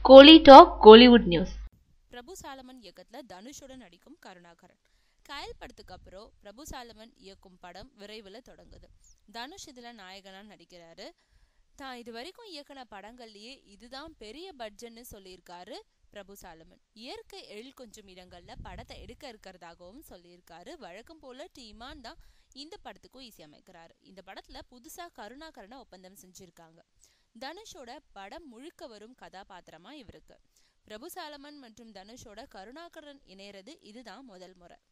கோலி talk Kollywood news Prabhu Solomon இயக்கத்துல தனுஷோட நடிக்கும் கருணாகரன் கயல் படத்துக்கு அப்புறம் பிரபு சாலமன் இயக்கும் படம் விரைவில் தொடங்குது தனுஷ் இதுல நாயகனா நடிக்கிறாரு தான் இது வரைக்கும் இயக்குன படங்கள்லயே இதுதான் பெரிய பட்ஜெட்னு சொல்லியிருக்காரு பிரபு சாலமன் இயற்கை எழில் கொஞ்சம் இடங்கள்ல படத்தை எடுக்க இருக்கிறதாகவும் சொல்லியிருக்காரு வழக்கம் போல டீமான் தான் இந்த படத்துக்கும் இசையமைக்கிறாரு இந்த படத்துல புதுசா கருணாகரனை ஒப்பந்தம் செஞ்சிருக்காங்க தனுஷோட படம் முழுக்க வரும் கதாபாத்திரமா இவருக்கு பிரபு சாலமன் மற்றும் தனுஷோட கருணாகரன் இணையறது இதுதான் முதல் முறை